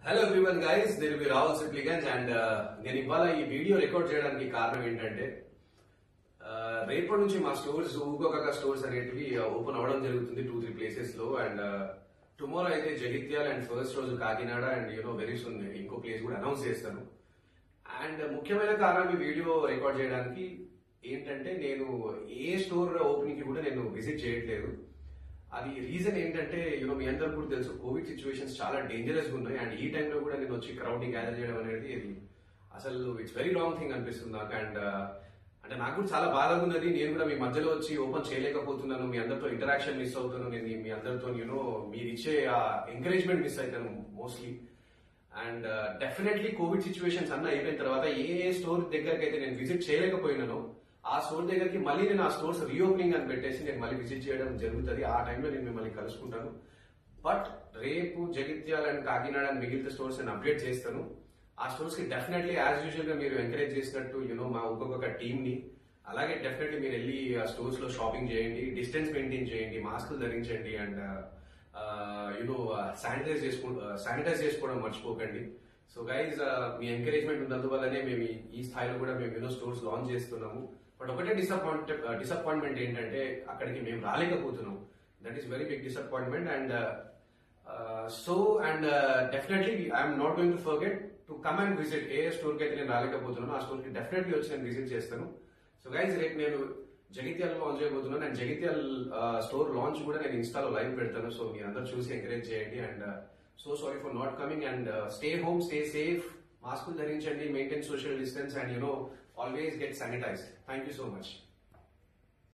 hello everyone guys నేను మీ Rahul Sipligunj and నేను ఇవాళ ఈ వీడియో రికార్డ్ చేయడానికి కారణం ఏంటంటే uh, రేపటి నుంచి మా స్టోర్స్ ఊకొక స్టోర్స్ అనేటివి ఓపెన్ అవడం జరుగుతుంది టూ త్రీ ప్లేసెస్ లో అండ్ టుమారో అయితే జగిత్యాల్ అండ్ ఫస్ట్ రోజు Kakinada and you know very soon ఇంకో ప్లేస్ కూడా అనౌన్స్ చేస్తాను అండ్ ముఖ్యమైన కారణం ఈ వీడియో రికార్డ్ చేయడానికి ఏంటంటే నేను ఏ స్టోర్ ఓపెనింగ్ కి కూడా నేను విజిట్ చేయట్లేదు అది రీజన్ ఏంటంటే యూనో మీ అందరూ కూడా తెలుసు కోవిడ్ సిచ్యువేషన్స్ చాలా డేంజరస్ గా ఉన్నాయి అండ్ ఈ టైంలో కూడా నేను వచ్చి క్రౌడ్ ని గ్యాదర్ చేయడం అనేది ఇది అసలు ఇట్స్ వెరీ లాంగ్ థింగ్ అనిపిస్తుంది నాకు అండ్ అంటే నాకు కూడా చాలా బాధగా ఉన్నది నేను కూడా మీ మధ్యలో వచ్చి ఓపెన్ చేయలేకపోతున్నాను మీ అందరితో ఇంటరాక్షన్ మిస్ అవుతున్నాను నేను మీ అందరితో యూనో మీరు ఇచ్చే ఆ ఎంకరేజ్మెంట్ మిస్ అవుతాను mostly and definitely covid situations అన్న అయిపోయిన తర్వాత ఏ ఏ స్టోర్ దగ్గరికి అయితే నేను విజిట్ చేయలేకపోయినానో ఆ స్టోర్ దగ్గరికి మళ్ళీ నేను ఆ స్టోర్స్ రీఓపెనింగ్ అని పెట్టేసి నేను మళ్ళీ విజిట్ చేయడం జరుగుతుంది ఆ టైంలో నేను మిమ్మల్ని కలుసుకుంటాను బట్ రేపు జగిత్యాల అండ్ కాకినాడ అండ్ మిగిలిన స్టోర్స్ నేను అప్డేట్ చేస్తాను ఆ స్టోర్స్ కి డెఫినెట్లీ యాజ్ యూజువల్ గా మీరు ఎంకరేజ్ చేసినట్టు యూనో మా ఒక్కొక్క టీమ్ ని అలాగే డెఫినెట్లీ మీరు వెళ్ళి ఆ స్టోర్స్ లో షాపింగ్ చేయండి డిస్టెన్స్ మెయింటైన్ చేయండి మాస్కులు ధరించండి అండ్ యూనో శానిటైజ్ చేసుకో శానిటైజ్ చేసుకోవడం మర్చిపోకండి సో గైజ్ మీ ఎంకరేజ్మెంట్ ఉన్నందువల్లనే మేము ఈ- ఈ స్థాయిలో కూడా మేము యూనో స్టోర్స్ లాంచ్ చేస్తున్నాము బట్ ఒకటే డిసప్పాయింట్ డిసప్పాయింట్మెంట్ ఏంటంటే అక్కడికి మేము రాలేకపోతున్నాం that is very big disappointment and so and definitely I'm not going to forget to come and visit a store కి అయితే నేను రాలేకపోతున్నాను ఆ స్టోర్ కి డెఫినెట్లీ వచ్చి నేను విజిట్ చేస్తాను సో గైజ్ రేపు నేను జగిత్యాల లాంచ్ చేయబోతున్నాను అండ్ జగిత్యాల్ స్టోర్ లాంచ్ కూడా నేను ఇన్స్టాలో లైవ్ పెడతాను సో మీరు అందరూ చూసి ఎంకరేజ్ చేయండి and so sorry for not coming and stay home stay safe మాస్కులు ధరించండి maintain social distance and you know always get sanitize thank you so much